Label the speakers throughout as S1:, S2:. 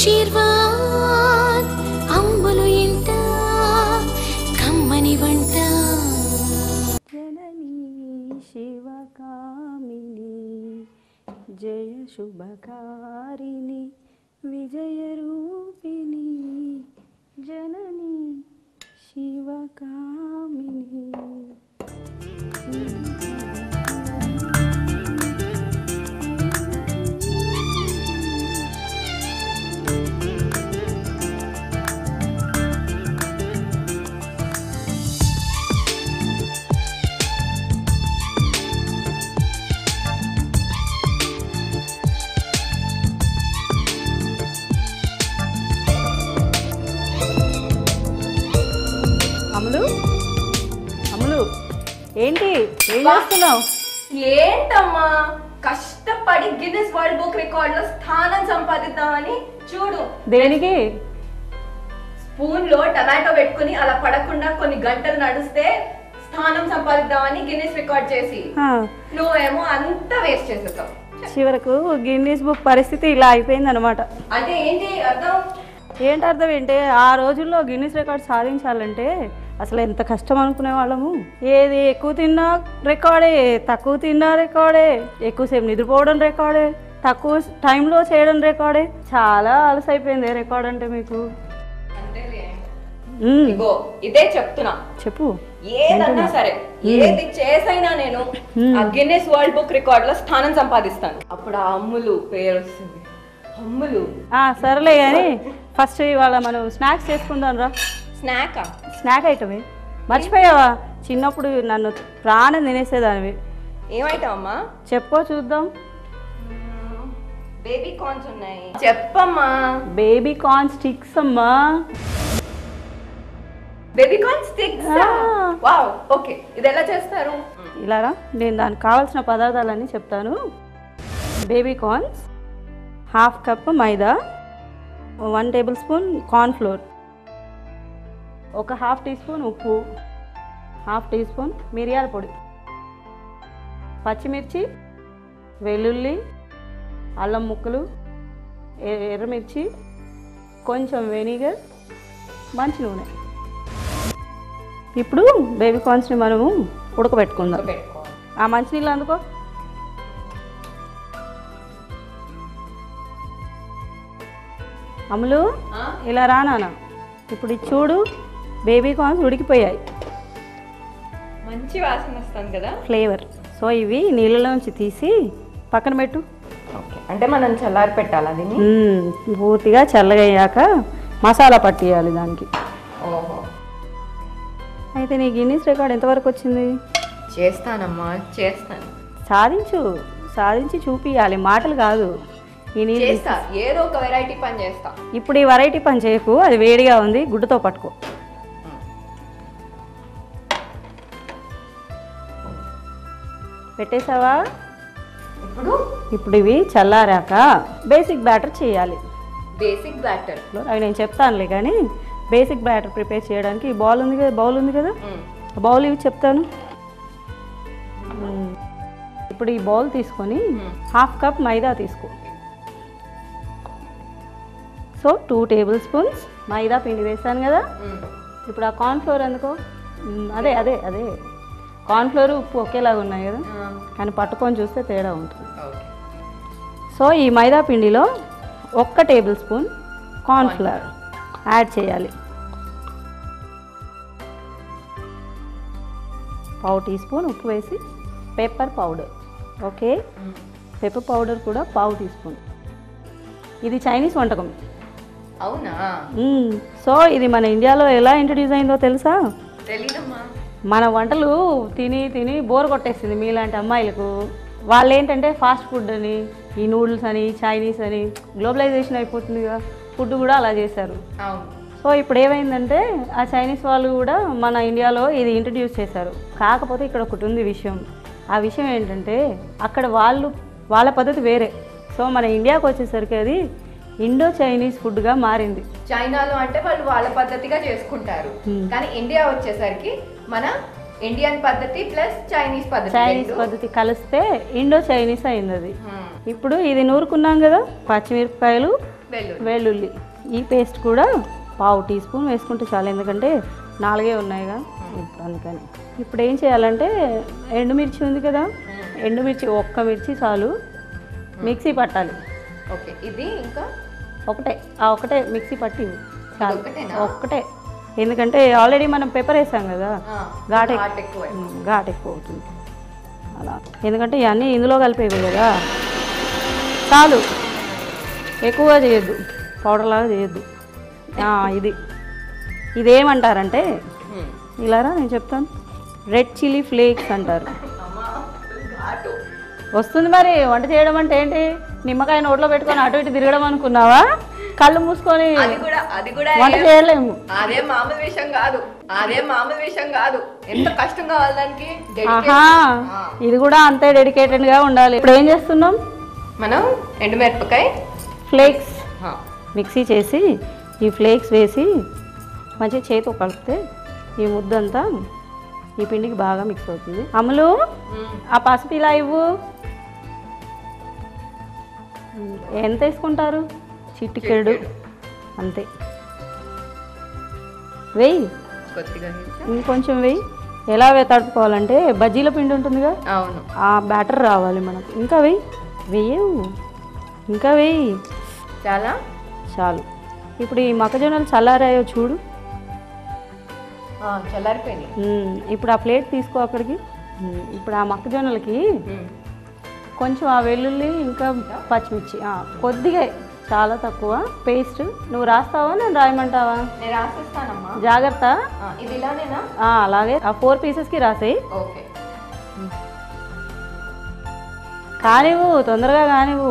S1: ఆశీర్వాద్ అంబులు ఇంట కమ్మని వంట
S2: జననీ శివకామిని జయ శుభకారిణి విజయ రూపిణి జననీ శివకామిని అమలు అమలు ఏంటి ఏం చేస్తున్నావు
S3: ఏంటమ్మా కష్టపడి గిన్నెస్ వరల్డ్ బుక్ రికార్డ్ లో స్థానం సంపాదిద్దామని చూడు
S2: దేనికి
S3: స్పూన్ లో టమాటో పెట్టుకుని అలా పడకుండా కొన్ని గంటలు నడిస్తే స్థానం సంపాదిద్దామని గిన్నెస్ రికార్డ్ చేసి
S2: ఆ,
S3: నువ్వేమో అంతా వేస్ట్ చేసేస్తావు
S2: చివరకు గిన్నీస్ బుక్ పరిస్థితి ఇలా అయిపోయింది అనమాట
S3: అంటే ఏంటి అర్థం
S2: ఏంటి అర్థం ఏంటి ఆ రోజుల్లో గిన్నీస్ రికార్డ్ సాధించాలంటే అసలు ఎంత కష్టం అనుకునే వాళ్ళము ఏది ఎక్కువ తిన్నా రికార్డే తక్కువ తిన్నా రికార్డే ఎక్కువసేపు నిద్రపోవడం రికార్డే తక్కువ టైంలో చేయడం రికార్డే చాలా అలసైపోయింది రికార్డ్ అంటే మీకు
S3: అంతేలే
S2: ఉమ్,
S3: ఇగో ఇదే చెప్తున్నా
S2: చెప్పు
S3: ఏదన్నా సరే ఏది చేసైనా నేను ఆ గిన్నెస్ వరల్డ్ బుక్ రికార్డ్ లో స్థానం సంపాదిస్తాను అప్పుడు ఆ అమ్ములు పేరు వస్తుంది అమ్ములు
S2: ఆ, సరేలే కానీ ఫస్ట్ ఇవాళ మనం స్నాక్స్ చేసుకుందాం రా
S3: స్నాక్
S2: స్నాక్ ఐటమే మర్చిపోయావా చిన్నప్పుడు నన్ను ప్రాణం తినేసేదానివి
S3: ఏమైతావమ్మా
S2: చెప్పుకో చూద్దాం
S3: బేబీ కార్న్స్ ఉన్నాయి చెప్పమ్మా
S2: బేబీ కార్న్ స్టిక్స్ అమ్మా
S3: బేబీ కార్న్ స్టిక్స్
S2: ఆ.
S3: వావ్ ఓకే ఇది ఎలా చేస్తారు
S2: ఇలారా నేను దానికి కావాల్సిన పదార్థాలన్నీ చెప్తాను baby corns half cup maida one tablespoon cornflour ఒక హాఫ్ టీ స్పూన్ ఉప్పు హాఫ్ టీ స్పూన్ మిరియాల పొడి పచ్చిమిర్చి వెల్లుల్లి అల్లం ముక్కలు ఎ- ఎర్రమిర్చి కొంచెం వెనిగర్ మంచి నూనె ఇప్పుడు బేబీ కార్న్స్ని మనము ఉడకబెట్టుకుందాం
S3: పెట్టుకోవాలి
S2: ఆ మంచినీళ్ళు అందుకో అమ్ములు
S3: ఆ?
S2: ఇలా రా నాన్న ఇప్పుడు ఇది చూడు బేబీ కార్న్స్ ఉడికిపోయాయి
S3: మంచి వాసన వస్తుంది కదా
S2: ఫ్లేవర్ సో ఇవి నీళ్ళలోంచి తీసి పక్కన పెట్టు
S3: ఓకే అంటే మనం చల్లారి పెట్టాలి అది
S2: మ్మ్. పూర్తిగా చల్లగయ్యాక మసాలా పట్టియాలి దానికి
S3: ఓహో
S2: అయితే నీ గిన్నీస్ రికార్డ్ ఎంతవరకు వచ్చింది
S3: చేస్తానమ్మా చేస్తాను
S2: సాధించు సాధించి చూపియాలి మాటలు కాదు ఈ నీళ్ళు
S3: చేస్తా ఏదో ఒక వెరైటీ పని చేస్తా
S2: ఇప్పుడు ఈ వెరైటీ పని చేయకు అది వేడిగా ఉంది గుడ్డతో పట్టుకో పెట్టేసావా
S3: ఇప్పుడు
S2: ఇప్పుడు ఇవి చల్లారాక బేసిక్ బ్యాటర్ చేయాలి
S3: బేసిక్ బ్యాటర్
S2: అవి నేను చెప్తానులే కానీ బేసిక్ బ్యాటర్ ప్రిపేర్ చేయడానికి ఈ బౌల్ ఉంది కదా బౌల్ ఉంది కదా ఆ బౌల్ ఇవి చెప్తాను మ్మ్. ఇప్పుడు ఈ బౌల్ తీసుకొని హాఫ్ కప్ మైదా తీసుకో so two tablespoons maida పిండి వేసాను కదా ఇప్పుడు ఆ కార్న్ఫ్లోర్ ఎందుకో మ్మ్, అదే అదే అదే కార్న్ఫ్లోర్ ఉప్పు ఒకేలాగా ఉన్నాయి కదా కానీ పట్టుకొని చూస్తే తేడా ఉంటుంది
S3: ఓకే
S2: సో ఈ మైదా పిండిలో ఒక్క టేబుల్ స్పూన్ కార్న్ఫ్లవర్ యాడ్ చేయాలి పావు టీ స్పూన్ ఉప్పు వేసి pepper powder okay pepper powder కూడా పావు టీ స్పూన్ ఇది చైనీస్ వంటకం
S3: అవునా
S2: మ్మ్. సో ఇది మన ఇండియాలో ఎలా ఇంట్రడ్యూస్ అయిందో తెలుసా
S3: తెలీదమ్మా
S2: మన వంటలు తిని తిని బోర్ కొట్టేసింది మీలాంటి అమ్మాయిలకు వాళ్ళు ఏంటంటే ఫాస్ట్ ఫుడ్ అని ఈ నూడిల్స్ అని చైనీస్ అని గ్లోబలైజేషన్ అయిపోతుందిగా ఫుడ్ కూడా అలా చేశారు
S3: అవును
S2: సో ఇప్పుడు ఏమైందంటే ఆ చైనీస్ వాళ్ళు కూడా మన ఇండియాలో ఇది ఇంట్రడ్యూస్ చేశారు కాకపోతే ఇక్కడ ఒకటి ఉంది విషయం ఆ విషయం ఏంటంటే అక్కడ వాళ్ళు వాళ్ళ పద్ధతి వేరే సో మన ఇండియాకి వచ్చేసరికి అది ఇండో చైనీస్ ఫుడ్గా మారింది
S3: చైనాలో అంటే వాళ్ళు వాళ్ళ పద్ధతిగా చేసుకుంటారు కానీ ఇండియా వచ్చేసరికి మన ఇండియన్ పద్ధతి ప్లస్ చైనీస్ పద్ధతి
S2: చైనీస్
S3: రెండు.
S2: పద్ధతి కలిస్తే ఇండో చైనీస్ అయింది అది
S3: హ్మ్.
S2: ఇప్పుడు ఇది నూరుకున్నాం కదా పచ్చిమిరపకాయలు
S3: వెల్లుల్లి
S2: వెల్లుల్లి ఈ పేస్ట్ కూడా పావు టీ స్పూన్ వేసుకుంటే చాలు ఎందుకంటే నాలుగే ఉన్నాయిగా ఇప్పుడు అందుకని ఇప్పుడు ఏం చేయాలంటే ఎండుమిర్చి ఉంది కదా ఎండుమిర్చి ఒక్క మిర్చి చాలు మిక్సీ పట్టాలి
S3: ఓకే ఇది ఇంకా
S2: ఒకటే ఆ ఒకటే మిక్సీ పట్టి చాలు
S3: ఒక్కటేనా?
S2: ఒక్కటే ఎందుకంటే ఆల్రెడీ మనం పెప్పర్ వేసాం కదా
S3: ఆ,
S2: ఘాట్ ఎక్-
S3: ఘాట్ ఎక్కువ
S2: ఉమ్, ఘాట్ ఎక్కువ అవుతుంది అలా ఎందుకంటే ఇవన్నీ ఇందులో కలిపేవి కదా చాలు ఎక్కువగా చేయొద్దు పౌడర్ లాగా చేయొద్దు ఆ, ఇది ఇదేమంటారంటే
S3: ఉమ్.
S2: ఇలారా నేను చెప్తాను రెడ్ చిల్లీ ఫ్లేక్స్ అంటారు
S3: అమ్మా ఘాటు
S2: వస్తుంది మరి వంట చేయడం అంటే ఏంటి నిమ్మకాయ నోట్లో పెట్టుకొని అటు ఇటు తిరగడం అనుకున్నావా కళ్ళు మూసుకొని
S3: అది కూడా అది కూడా
S2: వంట
S3: ఏం-
S2: చేయలేము
S3: అదే మామూలు విషయం కాదు అదే మామూలు విషయం కాదు ఎంత కష్టం కావాలి దానికి dedication.
S2: ఆహా
S3: ఆ.
S2: ఇది కూడా అంతే డెడికేటెడ్ గా ఉండాలి ఇప్పుడు ఏం చేస్తున్నాం
S3: మనం ఎండుమిరపకాయ
S2: ఫ్లేక్స్
S3: ఆ,
S2: మిక్సీ చేసి ఈ ఫ్లేక్స్ వేసి మంచిగా చేతితో కలిపితే ఈ ముద్దంతా ఈ పిండికి బాగా మిక్స్ అవుతుంది అమలు
S3: ఉమ్.
S2: ఆ పసుపు ఇలా ఇవ్వు ఎంత వేసుకుంటారు చిటికెడు అంతే వెయ్యి
S3: కొద్దిగా వేసి.
S2: ఇంకొంచెం వెయ్యి ఎలా వే తడుపుకోవాలంటే బజ్జీల పిండి ఉంటుందిగా
S3: అవును
S2: ఆ బ్యాటర్ రావాలి మనకు ఇంకా వెయ్యి వెయ్యవు ఇంకా వెయ్యి
S3: చాలా
S2: చాలు ఇప్పుడు ఈ మొక్కజొన్నలు చల్లారాయో చూడు
S3: ఆ, చల్లారిపోయినాయి
S2: ఉమ్, ఇప్పుడు ఆ ప్లేట్ తీసుకో అక్కడికి ఉమ్, ఇప్పుడు ఆ మొక్కజొన్నలకి
S3: ఉమ్.
S2: కొంచెం ఆ వెల్లుల్లి ఇంకా పచ్చిమిర్చి ఆ, కొద్దిగా చాలా తక్కువ పేస్ట్ నువ్వు రాస్తావా నేను రాయమంటావా
S3: నేను రాసిస్తానమ్మా
S2: జాగ్రత్త
S3: ఆ, ఇది ఇలానేనా
S2: ఆ, అలాగే ఆ ఫోర్ పీసెస్కి రాసేయి
S3: ఓకే
S2: కానివ్వు తొందరగా కానివ్వు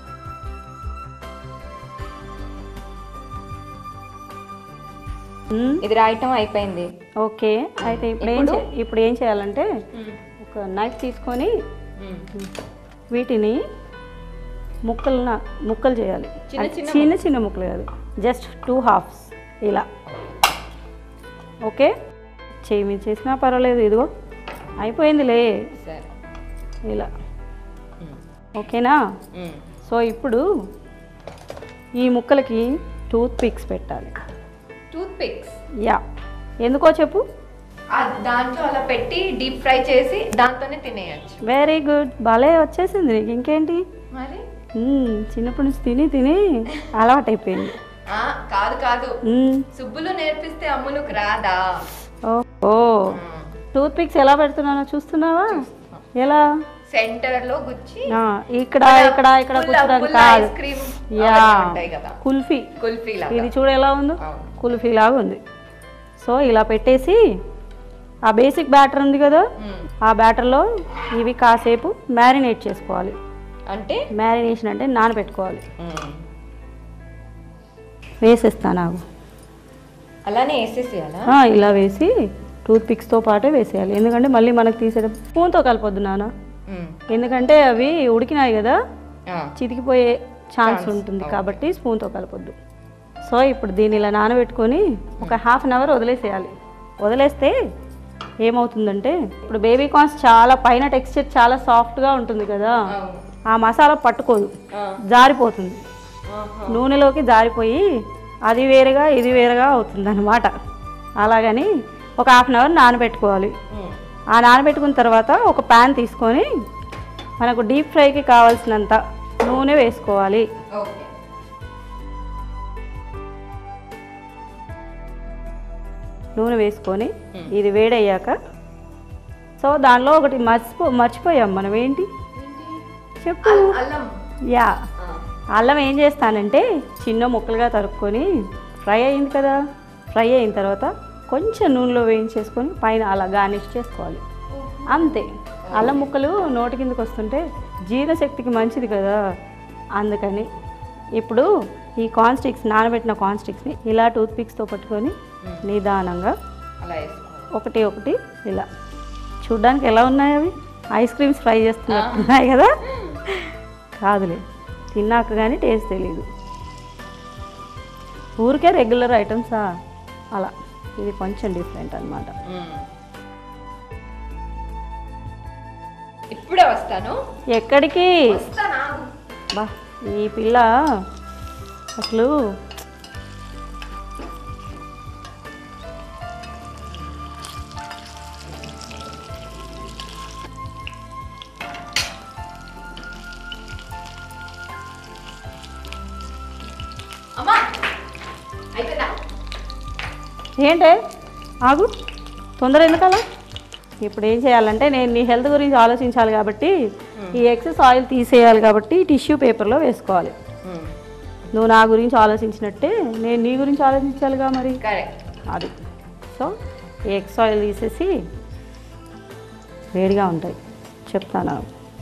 S2: ఉమ్,
S3: ఇది రాయటం అయిపోయింది
S2: ఓకే అయితే ఇప్పుడు ఏం చే- ఇప్పుడు ఏం చేయాలంటే ఒక నైఫ్ తీసుకొని వీటిని ముక్కలు ముక్కలు చేయాలి
S3: చిన్న
S2: అది చిన్న చిన్న ముక్కలు కాదు జస్ట్ టూ హాఫ్స్ ఇలా ఓకే చేయి మీద చేసినా పర్వాలేదు ఇదిగో అయిపోయిందిలే
S3: సరే
S2: ఇలా ఓకేనా సో ఇప్పుడు ఈ ముక్కలకి టూత్ పిక్స్ పెట్టాలి
S3: టూత్ పిక్స్
S2: యా ఎందుకో చెప్పు
S3: దాంట్లో అలా పెట్టి డీప్ ఫ్రై చేసి దాంతోనే తినేయచ్చు
S2: వెరీ గుడ్ భలే వచ్చేసింది నీకు ఇంకేంటి
S3: మరి
S2: మ్మ్, చిన్నప్పటి నుంచి తిని తిని అలవాటైపోయింది
S3: ఆ, కాదు కాదు
S2: మ్మ్,
S3: సుబ్బులు నేర్పిస్తే అమ్ములకు రాదా
S2: ఓ ఓ టూత్ పిక్స్ ఎలా పెడుతున్నానో చూస్తున్నావా ఎలా
S3: సెంటర్ లో గుచ్చి
S2: ఆ, ఇక్కడ ఇక్కడ ఇక్కడ
S3: పుల్ల-
S2: కూర్చోడానికి
S3: పుల్ల
S2: కాదు
S3: ఐస్ క్రీమ్
S2: యా
S3: అవన్నీ ఉంటాయి కదా
S2: కుల్ఫీ
S3: కుల్ఫీ లాగా
S2: ఇది చూడు ఎలా ఉందో
S3: అవును.
S2: కుల్ఫీ లాగా ఉంది సో ఇలా పెట్టేసి ఆ బేసిక్ బ్యాటర్ ఉంది కదా
S3: మ్మ్.
S2: ఆ బ్యాటర్లో ఇవి కాసేపు మ్యారినేట్ చేసుకోవాలి
S3: అంటే
S2: మ్యారినేషన్ అంటే నానబెట్టుకోవాలి
S3: మ్మ్.
S2: వేసేస్తాను నాకు
S3: అలానే వేసేసేయాలా
S2: ఆ, ఇలా వేసి టూత్ పిక్స్తో పాటే వేసేయాలి ఎందుకంటే మళ్ళీ మనకు తీసేయడం స్పూన్తో కలపొద్దు నాన్న
S3: మ్మ్.
S2: ఎందుకంటే అవి ఉడికినాయి కదా
S3: ఆ,
S2: చితికిపోయే ఛాన్స్ ఉంటుంది కాబట్టి స్పూన్తో కలపొద్దు సో ఇప్పుడు దీన్ని ఇలా నానబెట్టుకొని ఒక హాఫ్ అన్ అవర్ వదిలేసేయాలి వదిలేస్తే ఏమవుతుందంటే ఇప్పుడు బేబీ కార్న్స్ చాలా పైన టెక్స్చర్ చాలా సాఫ్ట్గా ఉంటుంది కదా
S3: అవును
S2: ఆ మసాలా పట్టుకోదు
S3: ఆ,
S2: జారిపోతుంది
S3: ఆహా.
S2: నూనెలోకి జారిపోయి అది వేరుగా ఇది వేరుగా అవుతుంది అనమాట అలాగని ఒక హాఫ్ అన్ అవర్ నానబెట్టుకోవాలి
S3: మ్మ్.
S2: ఆ నానబెట్టుకున్న తర్వాత ఒక ప్యాన్ తీసుకొని మనకు డీప్ ఫ్రైకి కావాల్సినంత నూనె వేసుకోవాలి
S3: ఓకే
S2: నూనె వేసుకొని ఇది వేడయ్యాక సో దానిలో ఒకటి మర్చిపో మర్చిపోయాం మనం ఏంటి చెప్పు
S3: అల్- అల్లం
S2: యా
S3: ఆ,
S2: అల్లం ఏం చేస్తానంటే చిన్న ముక్కలుగా తరుక్కొని ఫ్రై అయింది కదా ఫ్రై అయిన తర్వాత కొంచెం నూనెలో వేయించేసుకొని పైన అలా గార్నిష్ చేసుకోవాలి అంతే అల్లం ముక్కలు నోటి కిందకి వస్తుంటే జీర్ణశక్తికి మంచిది కదా అందుకని ఇప్పుడు ఈ కార్న్ స్టిక్స్ నానబెట్టిన కార్న్ స్టిక్స్ని ఇలా టూత్ పిక్స్తో పట్టుకొని నిదానంగా
S3: అలా వేసుకోవాలి
S2: ఒకటి ఒకటి ఇలా చూడ్డానికి ఎలా ఉన్నాయి అవి ఐస్ క్రీమ్స్ ఫ్రై చేస్తున్నట్టున్నాయి కదా కాదులే తిన్నాక కానీ టేస్ట్ తెలియదు ఊరికే రెగ్యులర్ ఐటమ్సా అలా ఇది కొంచెం డిఫరెంట్ అన్నమాట
S3: మ్మ్. ఇప్పుడే వస్తాను
S2: ఎక్కడికి
S3: వస్తానా
S2: బా ఈ పిల్ల అసలు
S3: అమ్మా అయిపోయిందా
S2: ఏంటే ఆగు తొందర ఎందుకలా ఇప్పుడు ఏం చేయాలంటే నేను నీ హెల్త్ గురించి ఆలోచించాలి కాబట్టి ఈ ఎక్సెస్ ఆయిల్ తీసేయాలి కాబట్టి టిష్యూ పేపర్లో వేసుకోవాలి నువ్వు నా గురించి ఆలోచించినట్టే నేను నీ గురించి ఆలోచించాలిగా మరి
S3: కరెక్ట్
S2: అది సో ఈ ఎక్స్ ఆయిల్ తీసేసి వేడిగా ఉంటాయి చెప్తాను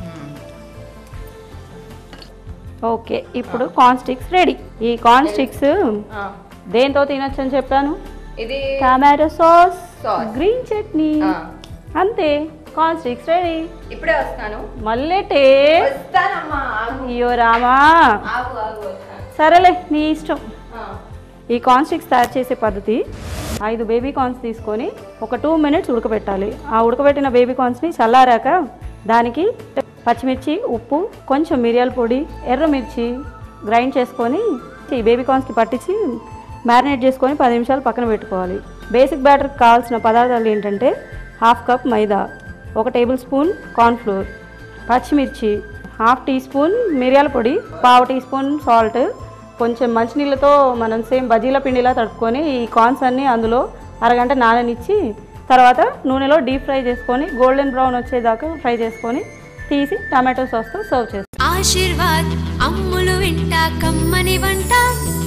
S2: ఓకే ఇప్పుడు కార్న్ స్టిక్స్ రెడీ ఈ కార్న్ స్టిక్స్ దేంతో తినొచ్చు అని చెప్పాను
S3: ఇది
S2: tomato sauce
S3: Sauce.
S2: Green chutney
S3: ఆ.
S2: అంతే కార్న్ స్టిక్స్ రెడీ
S3: ఇప్పుడే వస్తాను
S2: మళ్ళేటే
S3: వస్తానమ్మా ఆగు
S2: అయ్యో రామా
S3: ఆగు ఆగు వస్తాను
S2: సరేలే నీ ఇష్టం
S3: ఆ.
S2: ఈ కార్న్ స్టిక్స్ తయారు చేసే పద్ధతి ఐదు బేబీ కార్న్స్ తీసుకొని ఒక టూ మినిట్స్ ఉడకబెట్టాలి ఆ ఉడకబెట్టిన బేబీ కార్న్స్ని చల్లారాక దానికి పచ్చిమిర్చి ఉప్పు కొంచెం మిరియాల పొడి ఎర్రమిర్చి గ్రైండ్ చేసుకొని ఈ బేబీ కార్న్స్కి పట్టించి మ్యారినేట్ చేసుకొని పది నిమిషాలు పక్కన పెట్టుకోవాలి బేసిక్ బ్యాటర్కి కావాల్సిన పదార్థాలు ఏంటంటే హాఫ్ కప్ మైదా ఒక టేబుల్ స్పూన్ కార్న్ఫ్లోర్ పచ్చిమిర్చి హాఫ్ టీ స్పూన్ మిరియాల పొడి పావు టీ స్పూన్ సాల్ట్ కొంచెం మంచినీళ్ళతో మనం సేమ్ బజీల పిండిలా తడుపుకొని ఈ కార్న్స్ అన్నీ అందులో అరగంట నాననిచ్చి తర్వాత నూనెలో డీప్ ఫ్రై చేసుకొని గోల్డెన్ బ్రౌన్ వచ్చేదాకా ఫ్రై చేసుకొని తీసి టమాటో సాస్తో సర్వ్ చేస్తాం
S1: ఆశీర్వాద్ అమ్ములు వింట కమ్మని వంట